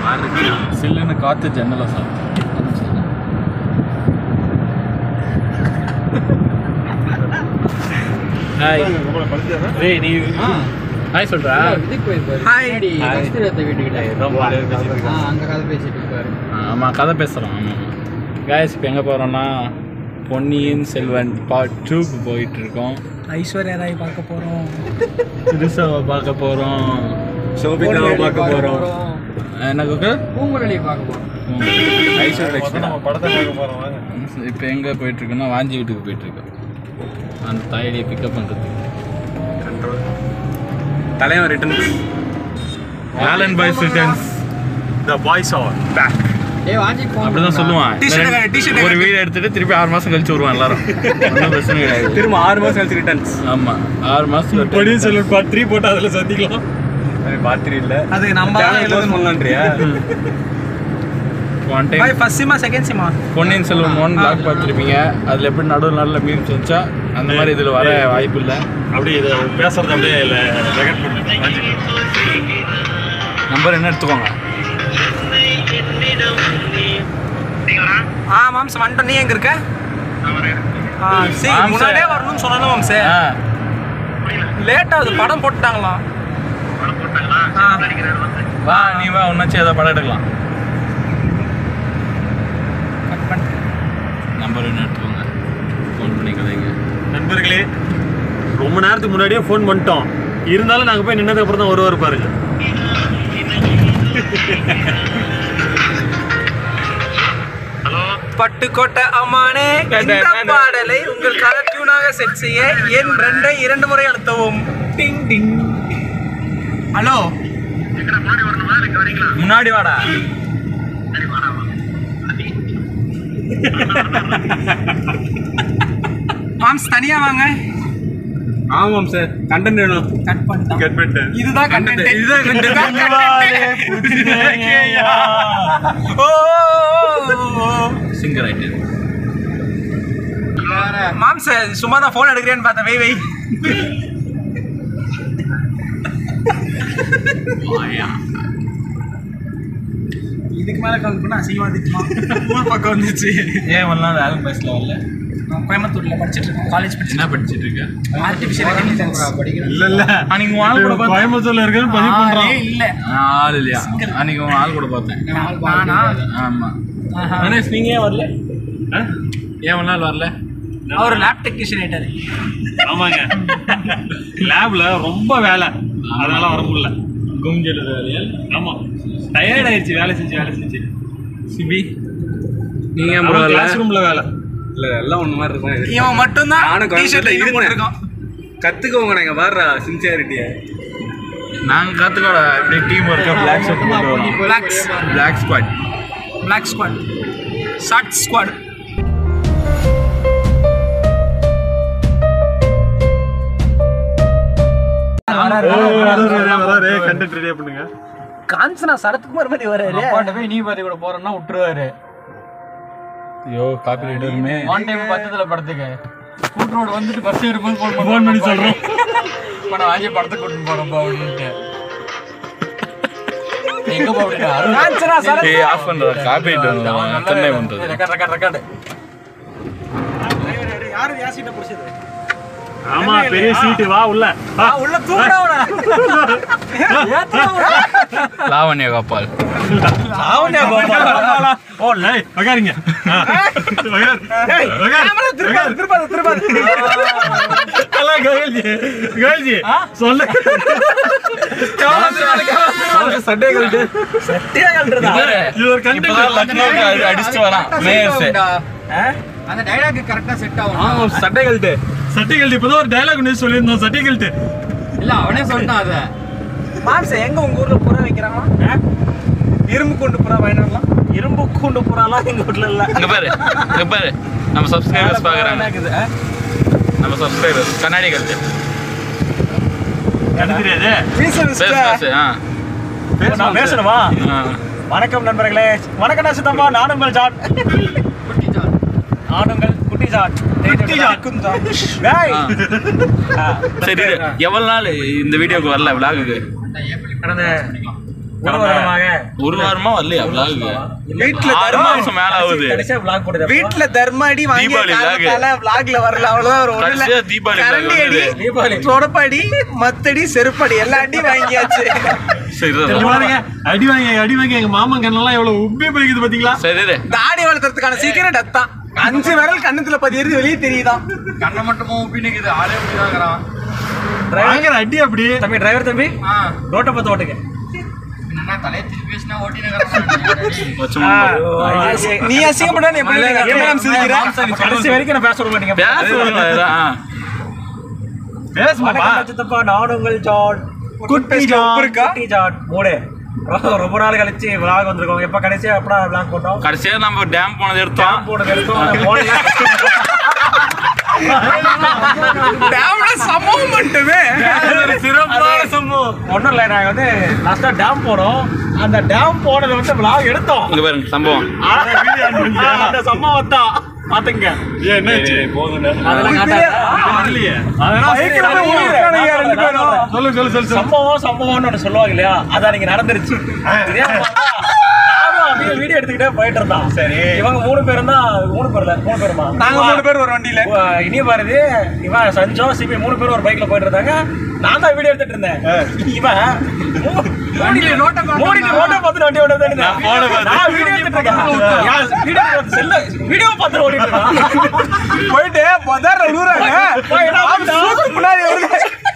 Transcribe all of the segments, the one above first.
சில்லுன்னு காற்று ஜன்னலை சார் ஹாய் டேய் நீ ஹாய் சொல்றா இதுக்கு போயிருப்பாரு Hi. முன்னாடி Hi. கஸ்தூரியத்தை வீட்டுக்கிட்ட ரொம்ப ஜாலியா பேசிட்டு ஆ, இருக்கோம். அங்க கதை பேசிட்டு இருப்பாரு ஆமாம் கதை பேசுகிறோம் ஆமாம் கேஸ் இப்போ எங்கே போகிறோம்னா பொன்னியின் செல்வன் பார்ட் டூக்கு போயிட்டு இருக்கோம் ஐஸ்வர்யா ராய் பார்க்க போறோம் புதுசாவை பார்க்க போகிறோம் சோபிதாவை பார்க்க போறோம். என்ன குக்கு பூங்குழலியை பார்க்க போறோம் ஐஸ்வர்யா நம்ம படத்தை பார்க்க போறோம் வாங்க இப்போ எங்கே போயிட்டுருக்கோன்னா வாஞ்சி வீட்டுக்கு போயிட்டுருக்கோம் அந்த தாயடியை பிக்கப் பண்ணுறதுக்கு தலைவன் ரிட்டர்ன்ஸ் ஆலன் boys returns the boys are back ஏய் வாஞ்சி போன் அப்படிதான் சொல்லுவான் T-shirt காட்டு, T-shirt ஒரு வீடு எடுத்துட்டு திருப்பி ஆறு மாசம் கழிச்சு வருவான் எல்லாரும் ஒன்றும் பிரச்சனை கிடையாது திரும்ப ஆறு மாசம் கழிச்சு ரிட்டர்ன்ஸ் ஆமா ஆறு மாசம் பொடியும் செல்வன் பார்ட் த்ரீ போட்டு அதில் சந்திக்கலாம் பார்த்துரு இல்ல அது நம்ம தான் எழுதணும் பண்ணலான்றியா one by time first SIIMA second SIIMA Ponniyin Selvan one லாக் பார்த்துருப்பீங்க அதில் எப்படி நடுவில் நல்ல மீம்ஸ் வந்துச்சா அந்த மாதிரி இதில் வர வாய்ப்பு இல்லை அப்படியே இதை பேசுறது அப்படியே இல்லை ரெக்கார்ட் பண்ணு நம்பர் என்ன எடுத்துக்கோங்க ஆ மாம்ஸ் வந்துட்டோம் நீ எங்க இருக்க ஆ சரி மாம்சே. முன்னாடியே வரணும்னு சொன்னாலும் மாம்சே ஆ லேட் ஆகுது படம் போட்டுட்டாங்களாம் ஆ. வா நீ வா உன்னாச்சும் ஏதோ படம் எடுக்கலாம் cut பண்ணிட்டு. நம்பர் என்ன எடுத்துக்கோங்க ஃபோன் பண்ணி கதைங்க நண்பர்களே ரொம்ப நேரத்துக்கு முன்னாடியே ஃபோன் பண்ணிட்டோம் இருந்தாலும் நாங்கள் போய் நின்னதுக்கு அப்புறம் தான் வருவார் பாருங்க பட்டுக்கோட்டை அம்மானே இந்த பாடலை உங்கள் கலர் டியூனாக செட் செய்ய என் ரெண்டை இரண்டு முறை அழுத்தவும் டிங் டிங் ஹலோ முன்னாடி வாடா மாம்ஸ் தனியா வாங்க ஆமாம் சார் கண்டென்ட் வேணும் கட் பண்ணிட்டான் கட் பண்ணிட்டேன் இதுதான் கண்டென்ட் இதுதான் சிங்கர் ஆயிட்டு மாம்ஸ் சும்மா தான் ஃபோன் எடுக்கிறேன்னு பார்த்தேன் வை வை இதுக்கு மேல கால் பண்ணா அசிங்கமா திட்டுவான் ஊர் பக்கம் வந்துச்சு ஏன் வரலாம் ஆலன் பாய்ஸ்ல வரல நான் கோயம்புத்தூர்ல படிச்சிட்டு இருக்கேன் காலேஜ் படிச்சிட்டு என்ன படிச்சிட்டு இருக்க ஆர்டிஃபிஷியல் இன்டெலிஜென்ஸ் படிக்கிறேன் இல்ல இல்ல அன்னைக்கு உன் ஆள் கூட பார்த்தேன் கோயம்புத்தூர்ல இருக்கிறது பதிவு பண்றோம் இல்ல ஆள் இல்லையா அன்னைக்கு உன் ஆள் கூட பார்த்தேன் நானா ஆமா ஆஹா. கணேஷ் நீங்க ஏன் வரல ஏன் ஒரு நாள் வரல அவர் லேப் டெக்னீஷியன் ஆயிட்டாரு ஆமாங்க லேப்ல ரொம்ப வேலை அதனால வர முடியல கும்ஜெடு வேலையா ஆமா டயர்ட் ஆயிடுச்சு வேலை செஞ்சு வேலை செஞ்சு சிபி நீங்க கிளாஸ் ரூம்ல வேலை இல்ல எல்லாம் ஒண்ணு மாதிரி இருக்கும் இது. இவன் மட்டும்தான் நானும் டிஷர்ட்ல கோயம்புத்தூர்ல இது போட்டுருக்கான் கத்துக்கோங்க நாங்க வர்றா சின்சியாரிட்டிய நாங்க கத்துக்கோட இப்படி டீம் ஒர்க்கா பிளாக் ஷர்ட் போட்டு வரோம் blacks black squad black squad short squad content ரெடியா பண்ணுங்க காஞ்சனா சரத்குமார் மாதிரி வராரு அப்பாட்ட போய் நீ பாத்தி கூட போறேன்னா விட்டுருவாரு ஐயோ காப்பி ரைட்டருமே ஒன் டைம் பத்தத்துல படத்துக்கு ஸ்கூட் ரோடு வந்துட்டு பஸ் ஏறும்போது ஃபோன் ஃபோன் பண்ணி சொல்றோம் இப்போ நான் வாங்கி படத்துக்கு கூட்டிட்டு போறேன்ப்பா அப்படின்ட்டு எங்க போறீங்க காஞ்சனா சரத் ஏய் ஆஃப் பண்ற காப்பி ரைட்டர் எத்தனை டைம் பண்றது ரெக்கார்ட் ரெக்கார்ட் ரெக்கார்ட் யாரு யாசிட்ட புடிச்சது ஆமா பெரிய சீட்டு வா உள்ள வா. உள்ள தூக்குறவன லாவண்யா கோபால் ஓ லை உட்காருங்க ஆ. உட்காரு. உட்காரு. உட்காரு. திருப்பாது திருப்பாது எல்லாம் கோயில்ஜி. கோயில்ஜி, சொல்லு சட்டை கழட்டு இது ஒரு content. இப்பதான் லக்னோக்கு அடி- அடிச்சுட்டு வரான் மேயர்ஸ் அந்த டைலாக் கரெக்டா செட் ஆகும் ஆமா சட்டை கழட்டு சட்டை கழட்டு இப்பதான் ஒரு டைலாக் ஒன்று சொல்லியிருந்தோம் சட்டை கழட்டு இல்ல அவனே சொன்னான் அத மாம்ச எங்க உங்க ஊர்ல புறா வைக்கிறாங்களா இரும்பு கொண்டு புறா வாங்கினாங்களா இரும்பு கொண்டு புறாலாம் எங்க ஊர்ல இல்ல இங்க பாரு இங்க பாரு நம்ம சப்ஸ்கிரைபர்ஸ் பாக்குறாங்க நம்ம சப்ஸ்கிரைபர்ஸ் கண்ணாடி கழுத்து எனக்கு தெரியாது பேசு பேசு ஆ நான் பேசணுமா ஆ. வணக்கம் நண்பர்களே வணக்கம் நசுத்தம்மா நானும் உங்கள் ஜான் குட்டி ஜான் நானும் உங்கள் குட்டி ஜான் குட்டி ஜான் டேய். ஆ. சரி இரு. எவ்வளவு நாள் இந்த வீடியோக்கு வரல விலாகுக்கு கடந்த ஒரு வாரமாக ஒரு வாரமா வரலையா vlog? வீட்டுல ஆறு தர்மா மாசம் மேல ஆகுது கடைசியா vlog போட்டது வீட்டுல தர்ம அடி வாங்கி தீபாவளி vlog. காலத்தால vlogல வரல அவ்வளவுதான் ஒரு ஒண்ணுல கடைசியா தீபாவளி vlog கரண்டி அடி வந்தது. தீபாவளி. தொடப்படி மத்தடி செருப்படி எல்லா அடியும் வாங்கியாச்சு சரி இங்க இரு. பாருங்க அடி வாங்கி அடி வாங்கி எங்க மாமன் கண்ணெல்லாம் எவ்வளவு உப்பி போய்க்குது பாத்தீங்களா சரி இரு. தாடி வளர்த்துறதுக்கான சீக்கிரம் அதான் அஞ்சு விரல் கண்ணத்துல பதியறது வெளியே தெரியுதான் கண்ணை மட்டும் உப்பி நிக்குது ஆளே அப்படிதாங்கிறான் வாங்குற அடி அப்படி தம்பி டிரைவர் தம்பி ரோட்டை பார்த்து ஓட்டுங்க என்ன தலையை திருப்பி பேசினா ஓட்டி நிக்கிறான் வச்சு முன்னாடி. நீ அசிங்கப்பட்டா நீ எப்படி கேமரா சிரிக்கிற கடைசி வரைக்கும் நான் பேச விட மாட்டீங்க பேசுவாங்க இதெல்லாம். ஆ. பேசுமாப்பா வணக்கம் சித்தப்பா நான் உங்கள் ஜான் குட்டி உப்பு இருக்கா குட்டி ஜான் மூடு ரொம்ப நாள் கழிச்சு vlog வந்திருக்கோம் எப்ப கடைசியா எப்படா vlog போட்டோம் கடைசியா நம்ம டேம் போனது எடுத்தோம் போனது எடுத்தோம் அந்த போனது டேம்ல சம்பவம் மட்டுமே சிறப்பான சம்பவம் ஒன்றும் இல்லை நாங்கள் வந்து லாஸ்ட்டாக டேம் போனோம் அந்த டேம் போனதை வந்து vlog எடுத்தோம் இங்க பாருங்க சம்பவம் ஆனா, அந்த சம்பவம் தான் பாத்துங்க என்னாச்சு அதெல்லாம் காட்டாத. இல்லையே பைக்ல போய் உயிர்காணையா ரெண்டு பேரும் சொல்லு சொல்லு சொல்லு சொல்லு சம்பவம் சம்பவம்னு ஒன்று சொல்லுவாங்க இல்லையா அதான் நீங்க நடந்துருச்சு இதே மாதிரி தான் நானும் அப்படியே வீடியோ எடுத்துக்கிட்டே போயிட்டு இருந்தான் சரி இவங்க மூணு பேரும் தான் மூணு பேர்ல மூணு பேருமா நாங்க மூணு பேர் ஒரு வண்டியில இவ- இனிய பாரதி இவன் சஞ்சோ சிபி மூணு பேரும் ஒரு பைக்ல போயிட்டு இருந்தாங்க நான் தான் வீடியோ எடுத்துட்டு இருந்தேன் இவன் மூ- மூடிட்டு மூடிட்டு ரோட்டை பார்த்து வண்டி ஓட நான் phone அ பார்த்து. நான் வீடியோ எடுத்துட்டு இருக்கேன் யார் வீடியோ பார்த்து செல்ல வீடியோ பார்த்து ஓடிட்டு இருக்கான் போயிட்டு பதார விழுறாங்க போய் என்ன பண்ணிட்டான்? சூத்து முன்னாடி வருது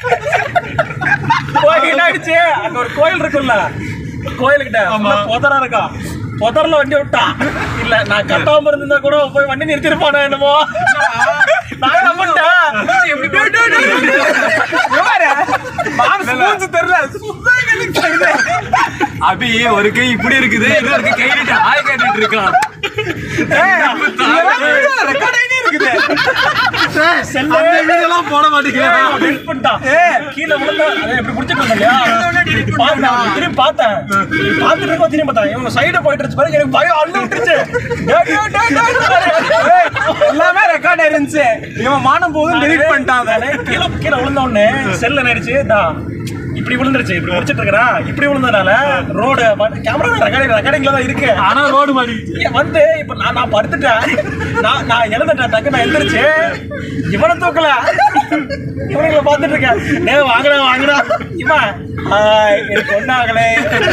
போய் என்ன ஆயிடுச்சு அங்க ஒரு கோயில் இருக்குல்ல கோயிலுக்கிட்ட புதரா இருக்கா புதர்ல வண்டி விட்டா இல்ல நான் கட்டாம இருந்திருந்தா கூட போய் வண்டி நிறுத்திருப்பானே என்னமோ நான் என்ன பண்ணிட்டேன் இவரு, மாம்ச மூஞ்சி தெரியல சுத்தம் எனக்கு தெரியல. அபி ஒரு கை இப்படி இருக்குது இன்னொரு கை கையிட்டு ஆய் கேட்டுட்டு இருக்கான் ஏய், இதெல்லாம் video ல record ஆகிட்டே இருக்குது. செல்ல வீடியோலாம் போட மாட்டேங்கிறேன் delete பண்ணிட்டான். ஏய், கீழே விழுந்தா அதை எப்படி பிடிச்சிட்டு இருந்தோம் இல்லையா? பார்த்தேன், திரும்பி பார்த்தேன். பார்த்துட்டு இருக்கோம், திரும்பி பார்த்தேன். இவங்க side போயிட்டு இருந்துச்சு பாருங்க, எனக்கு பயம் அள்ளு விட்டுருச்சு. டேய், டேய், டேய், டேய். ஏய், எல்லாமே ரெக்கார்ட் ஆயிருந்துச்சு இவன் மானம் போதும் delete பண்ணிட்டான் அதை. நானு கீழே கீழே விழுந்த உடனே செல் என்ன ஆயிடுச்சு தான் இப்படி விழுந்துருச்சு இப்படி முடிச்சிட்டு இருக்கிறான் இப்படி விழுந்ததுனால ரோடு கேமரா ரெக்கார்டிங் ரெக்கார்டிங்ல தான் இருக்கு ஆனா ரோடு மாடி ஏன் வந்து இப்ப நான் நான் படுத்துட்டேன் நான் நான் எழுந்துட்டேன் டக்கு நான் எழுந்திருச்சு இவனை தூக்கல இவனுங்களை பார்த்துட்டு இருக்கேன் டே வாங்கடா வாங்கடா இவன் ஹாய் எனக்கு ஒன்றாகலே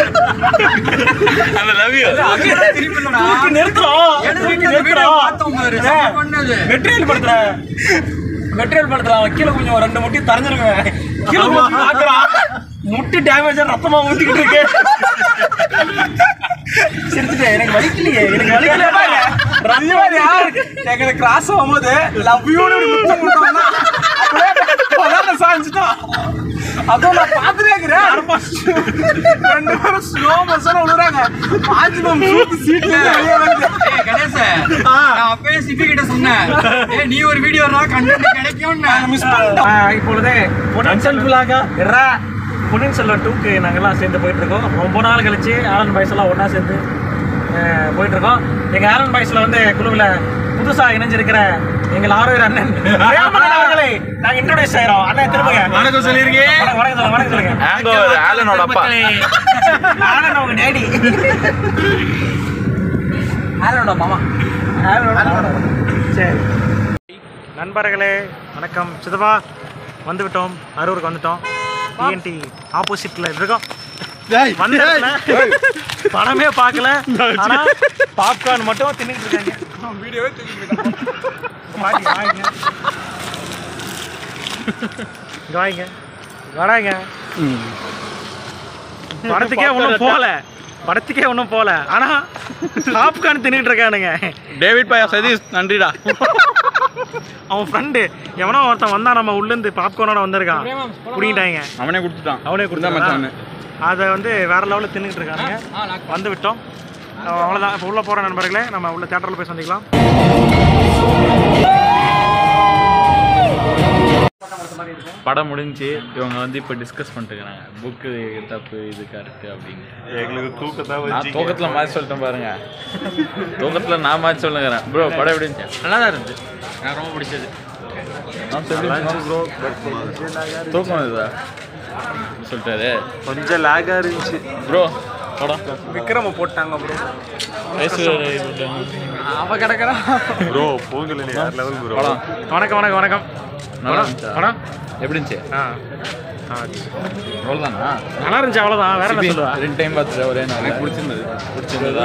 அந்த லவ் யூ தூக்கி நிறுத்துறோம் தூக்கி நிறுத்துறோம் மெட்டீரியல் படுத்துறேன் மெட்டீரியல் படுத்துறான் அவன் கீழே கொஞ்சம் ஒரு ரெண்டு முட்டி தரைஞ்சிருக்குவேன் கீழே கொஞ்சம் பார்க்கறான் முட்டி டேமேஜ் ரத்தமா ஊத்திக்கிட்டு இருக்கு சிரிச்சுட்டேன் எனக்கு வலிக்கலையே எனக்கு வலிக்கலையே பாரு. ரத்தமா இவன் யார்? எங்களை cross ஆகும்போது love you-ன்னு ஒரு முத்தம் கொடுத்தான்னா, அப்படியே பதார்ல சாஞ்சுட்டான். அதுவும் நான் பார்த்துட்டே இருக்கிறேன். ரெண்டு பேரும் slow motion ல விழுறாங்க. பாஞ்சு பம் சூத்து சீட்ல இருந்து வெளியே வருது. ஏய் கணேச நான் அப்பவே சிபி கிட்ட சொன்னேன் ஏய் நீ ஒரு வீடியோ கண்டென்ட் கிடைக்கும்னு miss பண்ணிட்டோம். ஆ, இப்பொழுது பொன்னியின் செல்வலாக எறா பொன்னியின் செல்வன் டூக்கு நாங்கெல்லாம் சேர்ந்து போயிட்டு இருக்கோம் ரொம்ப நாள் கழிச்சு ஆலன் பாய்ஸ் எல்லாம் ஒன்றா சேர்ந்து அஹ், போயிட்டு இருக்கோம் எங்க ஆலன் பாய்ஸ்ல வந்து குழுவில் புதுசா இணைஞ்சிருக்கிற எங்கள் ஆரோக்கிய அண்ணன் பிரேமலன் அவர்களை நாங்க இன்ட்ரோடியூஸ் செய்யறோம் அண்ணன் திரும்புங்க வணக்கம் சொல்லியிருக்கேன் வணக்கம் வணக்கம் சொல்லுங்க வணக்கம் சொல்லுங்க ஹேங் ஓவர் ஆலனோட அப்பா ஆலன் அவங்க டேடி ஆரோட மாமா சரி நண்பர்களே வணக்கம் சிதப்பா வந்து விட்டோம் அரூருக்கு வந்துட்டோம் டிஎன்டி ஆப்போசிட்ல இருக்கோம் வந்துட்டோம்ல. படமே பார்க்கல ஆனா பாப்கார்ன் மட்டும் தின்னுட்டு இருக்காங்க வீடியோவே வாங்க இங்க வாங்க வராங்க படத்துக்கே ஒன்றும் போகல படத்துக்கே ஒன்றும் போகல ஆனா பாப்கார்ன் தின்னுட்டு இருக்கானுங்க டேவிட் பாயா சதீஷ் நன்றிடா அவன் ஃப்ரெண்டு எவனோ ஒருத்தன் வந்தா நம்ம உள்ளேருந்து பாப்கார்னோட வந்திருக்கான் குடிக்கிட்டாங்க அவனே கொடுத்துட்டான் அவனே கொடுத்தா மச்சான் அதை வந்து வேற லெவலில் தின்னுட்டு இருக்கானுங்க வந்து விட்டோம் அஹ் அவ்வளவுதான் இப்போ உள்ள போற நண்பர்களே நம்ம உள்ள தேட்டரில் போய் சந்திக்கலாம் படம் முடிஞ்சு இவங்க வந்து இப்போ டிஸ்கஸ் பண்ணிட்டு இருக்காங்க புக்கு தப்பு இது கரெக்ட் அப்படின்னு எங்களுக்கு தூக்கத்தான் நான் தூக்கத்தில் மாற்றி சொல்லிட்டேன் பாருங்க தூக்கத்தில் நான் மாற்றி சொல்லுங்கிறேன் ப்ரோ படம் எப்படி இருந்துச்சு நல்லா தான் இருந்துச்சு எனக்கு ரொம்ப பிடிச்சது ப்ரோ தூக்கம் வருதா சொல்லிட்டாரு கொஞ்சம் லேகா இருந்துச்சு ப்ரோ படம் விக்ரம போட்டாங்க ப்ரோ அவ கிடக்குறான் ப்ரோ போகல வேற லெவல் ப்ரோ படம் வணக்கம் வணக்கம் வணக்கம் நல்லா இருந்துச்சா படம் எப்படி இருந்துச்சு ஆ அவ்வளோதானா நல்லா இருந்துச்சு அவ்வளோதான் வேற என்ன சொல்லுவா ரெண்டு டைம் பார்த்துட்டு ஒரே நாள் பிடிச்சிருந்தது பிடிச்சிருந்ததா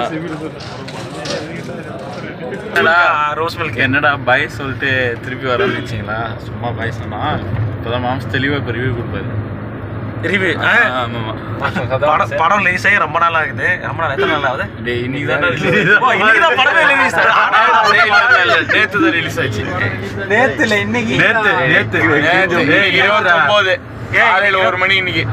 என்னடா ரோஸ் மில்க் என்னடா பாய் சொல்லிட்டு திருப்பி வர வச்சிங்களா சும்மா பாய் சொன்னா இப்போதான் மாம்ஸ் தெளிவாக இப்போ ரிவ்யூ கொடுப்பாரு ரிவ்யூ ஆமாம் படம் படம் ரிலீஸ் ஆகி ரொம்ப நாள் ஆகுது ரொம்ப நாள் எத்தனை நாள் ஆகுது டேய் இன்னைக்கு தான் ஓ, இன்னைக்கு தான் படமே ரிலீஸ் நேற்று தான் ரிலீஸ் ஆச்சு நேத்து இல்ல இன்னைக்கு நேத்து நேத்து நேத்து ஏய், இருபதா? இருபத்தொம்போது காலையில் ஒரு மணி இன்னைக்கு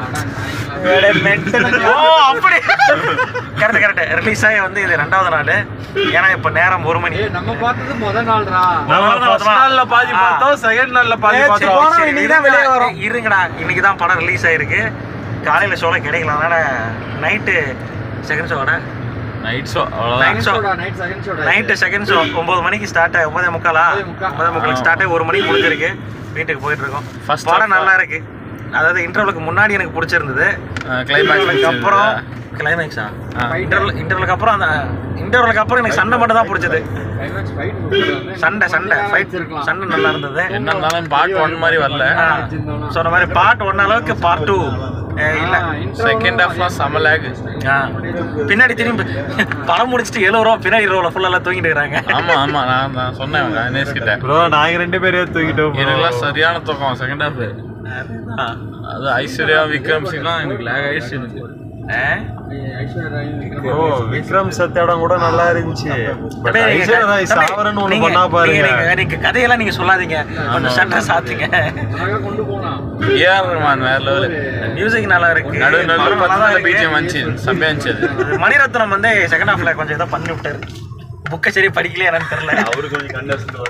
ஓ அப்படி கரெக்ட் கரெக்ட் ரிலீஸ் ஆகி வந்து இது ரெண்டாவது நாள் ஏன்னா இப்போ நேரம் ஒரு மணி நம்ம பார்த்தது முத நாள்ரா நம்ம ஃபர்ஸ்ட் நாள்ல பாதி பார்த்தோம் செகண்ட் நாள்ல பாதி நேத்து பார்த்தோம் போனோம், இன்னைக்கு தான் வெளியே வரோம். இருங்கடா இன்னைக்கு தான் படம் ரிலீஸ் ஆயிருக்கு காலையில ஷோல கிடைக்கல அதனால நைட்டு செகண்ட் ஷோட நைட் ஷோ அவ்வளோதான் night show night second show night second show ஒன்பது மணிக்கு ஸ்டார்ட் ஆகி ஒன்பதே முக்காலா ஒன்பதே முக்கால். ஒன்பதே முக்கால் ஸ்டார்ட் ஆகி ஒரு மணிக்கு முடிஞ்சிருக்கு வீட்டுக்கு போயிட்டு இருக்கோம் First படம் half-ஆ? நல்லா இருக்கு அதாவது இன்டர்வலுக்கு முன்னாடி எனக்கு பிடிச்சிருந்தது கிளைமேக்ஸ் இன்டர்வலுக்கு அப்புறம் கிளைமேக்ஸா இன்டர்வல் இன்டர்வலுக்கு அப்புறம் அந்த இன்டர்வலுக்கு அப்புறம் எனக்கு சண்டை மட்டும் தான் பிடிச்சது கிளைமேக்ஸ் ஃபைட் சண்டை சண்டை ஃபைட் சண்டை நல்லா இருந்தது என்ன இருந்தாலும் பார்ட் ஒன் மாதிரி வரல ஆ, சொன்ன மாதிரி பார்ட் ஒன் அளவுக்கு பார்ட் டூ இல்ல செகண்ட் ஹாஃப்லாம் செம லேக் ஆ. பின்னாடி திரும்பி படம் முடிச்சுட்டு எழுபது ரூபா பின்னாடி ரோல ஃபுல்லா எல்லாம் தூங்கிட்டு இருக்காங்க ஆமா ஆமா நான் நான் சொன்னேன் கணேஷ் கிட்ட ப்ரோ நாங்க ரெண்டு பேரும் தூக்கிட்டோம் bro. எனக்குலாம் சரியான தூக்கம் செகண்ட் ஹாஃப் ஆ. அது ஐஸ்வர்யா விக்ரம் சிங்லாம் எனக்கு லேக் ஆயிடுச்சு எனக்கு ஆ? ப்ரோ விக்ரம் சத்யாடம் கூட நல்லா இருந்துச்சு பட் அப்படியே நீங்க ஐஸ்வர்யா ராய் தம்பி, சாவரன்னு ஒண்ணு நீங்க- பண்ணா நீங்க- பாருங்க நீங்க- நீங்க கதையெல்லாம் நீங்க சொல்லாதீங்க கொஞ்சம் சண்டை சாத்துங்க அழகா கொண்டு போனா ஏஆர் ரஹ்மான் வேற லெவலு மியூசிக் நல்லா இருக்கு நடு நடு படம் பத்து நல்லா நாள் இருக்கு. பிஜிஎம் வந்துச்சு செம்மையா இருந்துச்சு அது மணிரத்னம் வந்து செகண்ட் ஹாஃப்ல கொஞ்சம் ஏதோ பண்ணி விட்டாரு புக்கை சரி படிக்கலையே என்னன்னு தெரியல அவரு கொஞ்சம் கண்டஸ்ட்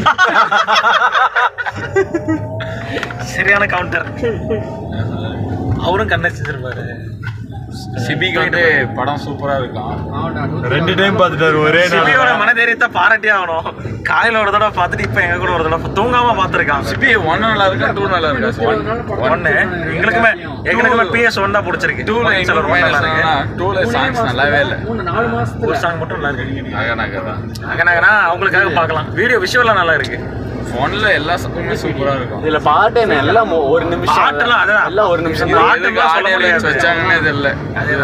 சரியான கவுண்டர் அவரும் கண்ணடிச்சிருப்பாரு சிபிக்கு வந்து படம் சூப்பரா இருக்கும் ரெண்டு டைம் பார்த்துட்டாரு ஒரே சிபியோட நாள் மனதைரியத்தை பாராட்டி ஆகணும் காலையில ஒரு தடவை பார்த்துட்டு இப்ப எங்க கூட ஒரு தடவை தூங்காம பார்த்துருக்கான் சிபி ஒன் நல்லா இருக்கா டூ நல்லா இருக்கா ஒன்னு எங்களுக்குமே எங்களுக்குமே பிஎஸ் ஒன் தான் பிடிச்சிருக்கு டூ பொன்னியின் செல்வன் ரொம்ப நல்லா இருக்கு டூல சாங்ஸ் நல்லாவே இல்லை மூணு நாலு மாசத்துல ஒரு சாங் மட்டும் நல்லா இருக்கு நகை தான் அகனகனா அவங்களுக்காக பார்க்கலாம் வீடியோ விஷுவலாம் நல்லா இருக்கு ஃபோன்ல எல்லா சாங்குமே சூப்பரா இருக்கும் இதுல பாட்டு என்ன எல்லாம் ஒ- ஒரு நிமிஷம் பாட்டுலாம் அதான் எல்லாம் ஒரு நிமிஷம் இது தான் பாட்டு எதுக்கு எல்லாம் சொல்ல ஆடியோ முடியாது. வச்சாங்கன்னு இது இல்லை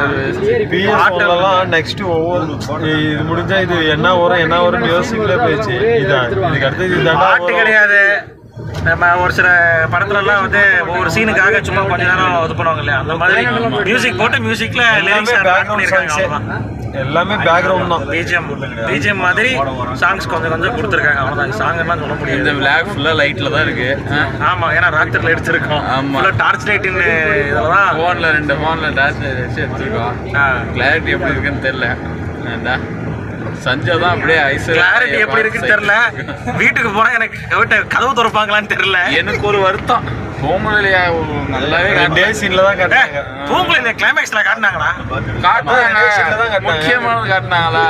பிஎஸ் நெக்ஸ்ட் ஒவ்வொரு இது முடிஞ்சா இது என்ன வரும் என்ன வரும் யோசிக்கல போயிடுச்சு இதான் இதுக்கு அடுத்தது இதுதான் பாட்டு கிடையாது நம்ம ஒரு சில படத்துல எல்லாம் வந்து ஒவ்வொரு சீனுக்காக சும்மா கொஞ்ச நேரம் இது பண்ணுவாங்க இல்லையா அந்த மாதிரி மியூசிக் போட்டு மியூசிக்ல லிரிக்ஸ் ஆட் பேக்ரவுண்ட் பண்ணிருக்காங்க சாங்ஸ் அவ்வளவுதான் எல்லாமே பேக்ரவுண்ட் தான் பிஜிஎம் பிஜிஎம் மாதிரி சாங்ஸ் கொஞ்சம் கொஞ்சம் கொடுத்துருக்காங்க அவ்வளவுதான் சாங் எல்லாம் சொல்ல இந்த முடியாது விளாக் ஃபுல்லா லைட்ல தான் இருக்கு ஆமா ஏன்னா ராத்திரில எடுத்திருக்கோம் ஆமா. ஃபுல்லா டார்ச் லைட்டின் இதெல்லாம் தான் ஃபோன்ல ரெண்டு ஃபோன்ல டார்ச் வச்சு எடுத்துருக்கோம் ஆ. கிளாரிட்டி எப்படி இருக்குன்னு தெரியல ஏன்டா சஞ்சய் தான் அப்படியே ஐஸ்வர்யா கிளாரிட்டி எப்படி இருக்குன்னு தெரியல வீட்டுக்கு போனா எனக்கு வீட்டை கதவு திறப்பாங்களான்னு தெரியல எனக்கு ஒரு வருத்தம் கோமலையா நல்லாவே ரெண்டே காட்டல. சீன்ல தான் காட்டுறாங்க பூங்குழி இந்த கிளைமேக்ஸ்ல காட்டினாங்களா காட்டுனாங்க சீன்ல தான் காட்டுனாங்க. முக்கியமானது காட்டினாங்களா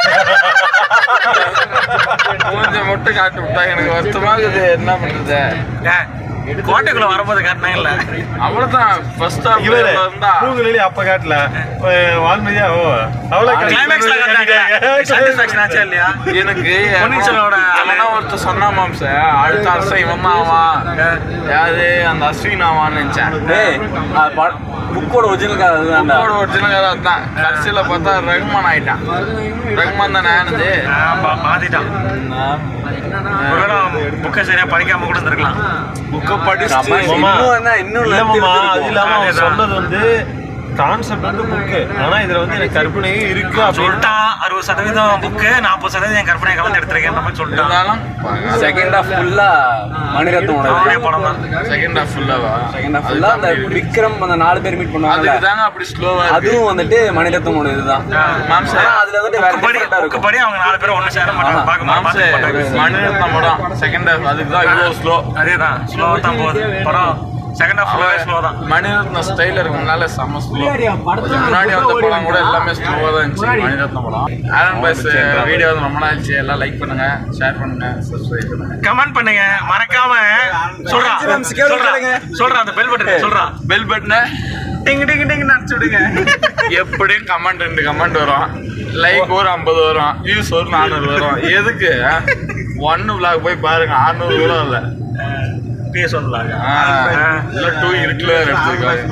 கொஞ்சம் மட்டும் காட்டி விட்டா எனக்கு வருத்தமாகுது என்ன பண்றது ஏ, கோட்டைக்குள்ள வரும்போது காட்டினாங்கல்ல அவ்வளவுதான் ஃபர்ஸ்ட் ஹாஃப் இவரு இருந்தா பூங்குழலி அப்ப காட்டல அஹ் வால்மீதியா ஓ அவ்வளவு கிளைமேக்ஸ்ல காட்டினாங்க சாட்டிஸ்பாக்சன் ஆச்சா இல்லையா எனக்கு பொன்னியின் செல்வனோட அவனா ஒருத்தர் சொன்னா மாம்ச அடுத்த அரசன் இவன் தான் ஆவான் யாரு அந்த அஸ்வின் ஆவான்னு நினைச்சேன் புக்கோட ஒரிஜினல் கதை அதுதான்டா புக்கோட ஒரிஜினல் கதை தான் கடைசியில பார்த்தா ரகுமான் ஆயிட்டான் ரகுமான் தானே ஆனது ஆ, பா- மாத்திட்டான் ஒருவேளை புக்கை சரியா படிக்காம கூட இருந்திருக்கலாம் புக்கை படிச்சு மாமா, இன்னும் என்ன, இன்னும் இல்ல மாமா, நடத்திட்டு அது இல்லாம அவன் அதேதான். சொன்னது வந்து கான்செப்ட் வந்து புக்கு ஆனா இதுல வந்து எனக்கு கற்பனையும் இருக்கு அப்படின்னு சொல்லிட்டான் அறுபது சதவீதம் புக்கு நாற்பது சதவீதம் என் கற்பனை கலந்து எடுத்திருக்கேன் மாதிரி சொல்லிட்டான் இருந்தாலும் செகண்ட் ஹாஃப் ஃபுல்லா மணிரத்னோட அவனுடைய படம் தான் செகண்ட் ஹாஃப் ஃபுல்லாவா செகண்ட் ஹாஃப் ஃபுல்லா அந்த விக்ரம் அந்த நாலு பேர் மீட் பண்ணுவாங்கல்ல அதுக்கு தாங்க அப்படி ஸ்லோவா இருக்கு அதுவும் வந்துட்டு மணிரத்னோட இதுதான் மாம்ச ஆனா அதுல வந்துட்டு வேற புக்கு படி டிஃபரெண்டா புக்கு இருக்கும் படி அவங்க நாலு பேரும் ஒண்ணு சேர மாட்டாங்க பார்க்க மாம்ச மாட்டாங்க மணிரத்னம் படம் செகண்ட் ஹாஃப் அதுக்கு தான் இவ்வளோ ஸ்லோ அதேதான் ஸ்லோவா தான் போகுது படம் செகண்ட் ஹாஃப் ஃபுல்லாவே ஸ்லோ தான் மணிரத்னம் ஸ்டைல இருக்கனால செம்ம ஸ்லோ முன்னாடி வந்த படம் கூட எல்லாமே ஸ்லோவா தான் இருந்துச்சு மணிரத்னம் படம் ஆரன் பாய்ஸ் வீடியோ வந்து ரொம்ப நாள் ஆச்சு எல்லாம் லைக் பண்ணுங்க ஷேர் பண்ணுங்க சப்ஸ்கிரைப் பண்ணுங்க கமெண்ட் பண்ணுங்க மறக்காம சொல்றா சொல்றா சொல்றா அந்த பெல் பட்டன் சொல்றா பெல் பட்டனை டிங் டிங் டிங் நினச்சி விடுங்க எப்படியும் கமெண்ட் ரெண்டு கமெண்ட் வரும் லைக் ஒரு ஐம்பது வரும் வியூஸ் ஒரு நானூறு வரும் எதுக்கு ஒன்னு vlog போய் பாருங்க அறுநூறு கூட இல்லை பேச சொல்லாங்க இல்லை டூ இருக்குல்ல எடுத்துருக்காங்க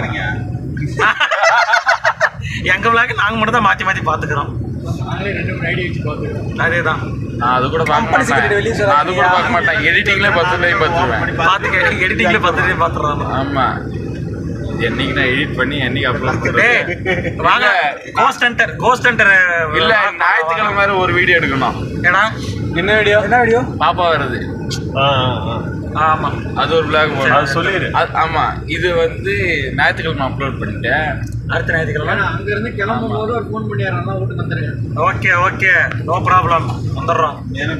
எங்க விழாக்கு நாங்க மட்டும் தான் மாத்தி மாத்தி பாத்துக்கிறோம் அதேதான் நான் அது கூட பார்க்க மாட்டேன் நான் அது கூட பார்க்க மாட்டேன் எடிட்டிங்லேயே பத்து டைம் பார்த்துருவேன் பாத்துக்க எடிட்டிங்ல பார்த்துட்டு பாத்துறோம் ஆமா என்னைக்கு நான் எடிட் பண்ணி என்னைக்கு அப்லோட் டேய் பண்ணுறேன் வாங்க கோஸ்ட் ஹண்டர் கோஸ்ட் ஹண்டர் இல்ல ஞாயிற்றுக்கிழமை மாதிரி ஒரு வீடியோ எடுக்கணும் ஏடா என்ன வீடியோ என்ன வீடியோ பாப்பா வருது ஆ, ஆ. ஆமா அது ஒரு பிளாக் அது சொல்லிடு. ஆமா இது வந்து ஞாயிற்றுக்கிழமை அப்லோட் பண்ணிட்டேன் அடுத்த ஞாயிற்றுக்கிழமை அங்க இருந்து கிளம்பும் போது ஒரு ஃபோன் பண்ணிடுறாங்க வீட்டுக்கு வந்துருங்க ஓகே ஓகே நோ ப்ராப்ளம் வந்துடுறோம்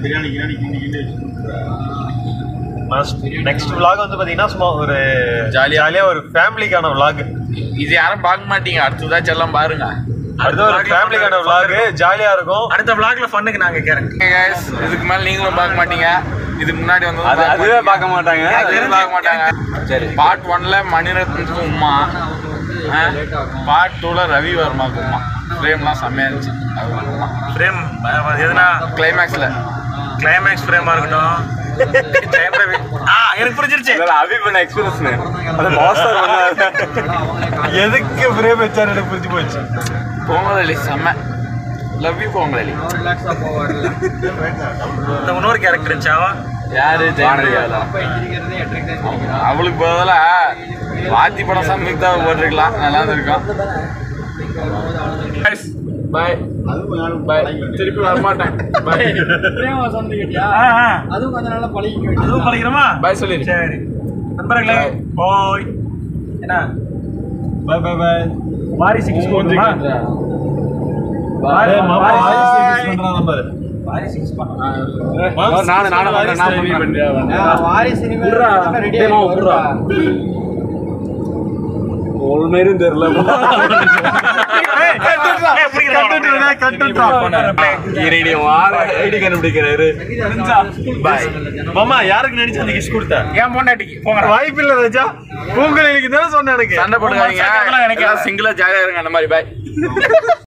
நெக்ஸ்ட் vlog வந்து பாத்தீங்கன்னா சும்மா ஒரு Jolly-ஆ. ஜாலியா ஒரு ஃபேமிலிக்கான vlog இது யாரும் பார்க்க மாட்டீங்க அடுத்ததாச்சும் எல்லாம் பாருங்க அடுத்து ஒரு ஃபேமிலிக்கான vlog ஜாலியா இருக்கும் அடுத்த vlogல ஃபன்னுக்கு நாங்க கேரக்டர் Okay guys, இதுக்கு மேல நீங்களும் பார்க்க மாட்டீங்க இதுக்கு முன்னாடி வந்து அது அதுவே பார்க்க மாட்டாங்க அதுவே பார்க்க மாட்டாங்க சரி பார்ட் ஒன்ல மணிரத்னத்துக்கு உமா பார்ட் டூல ரவி வர்மாக்கு உமா ஃப்ரேம்லாம் செம்மையா இருந்துச்சு அது ஒரு உமா ஃப்ரேம் எதுனா கிளைமேக்ஸ்ல கிளைமேக்ஸ் ஃப்ரேமா இருக்கட்டும் ஜெயம் ரவி ஆ எனக்கு புரிஞ்சிருச்சு அபி பண்ண எக்ஸ்பீரியன்ஸ் அது மாஸ்டர் பண்ணாரு எதுக்கு பிரேம் வச்சாரு எனக்கு புரிஞ்சு போச்சு பொங்கலி செம்ம லவ் யூ பொங்கலி ரிலாக்ஸா போவார்ல இந்த இன்னொரு கேரக்டர் இருந்துச்சாவா யாரு ஜெயமரியாதா அப்ப இருக்கிறது எட்டு அவளுக்கு பதிலா வாத்தி படம் சம்யுக்தா போட்டிருக்கலாம் நல்லா இருந்திருக்கும் பாய் பாய் திருப்பி வரமாட்டேன் பாய் பிரேமா சொன்னது கேட்டியா ஆ ஆ அதுவும் கொஞ்ச நாள்ல பழகிக்க வேண்டியது அதுவும் பழகிறோமா பாய் சொல்லிடு சரி நண்பர்களே ஓய் என்ன பை பை பை வாரிசுக்கு ஸ்கோர் நானு நானு பண்றேன், நான் பண்றேன். வாரிசு ரெடி உண்மையும் தெரியல ஐடி ஐடி கண்டுபிடிக்கிறாரு பாய் மாமா யாருக்கு நடிச்சு அந்த கிஷ் கொடுத்த ஏன் பொண்டாட்டிக்கு போங்க வாய்ப்பு இல்ல ராஜா உங்களுக்கு தானே சொன்னேன் எனக்கு சண்டை போட்டுக்காதீங்க எனக்கு சிங்கிளா ஜாலியா இருங்க அந்த மாதிரி பாய்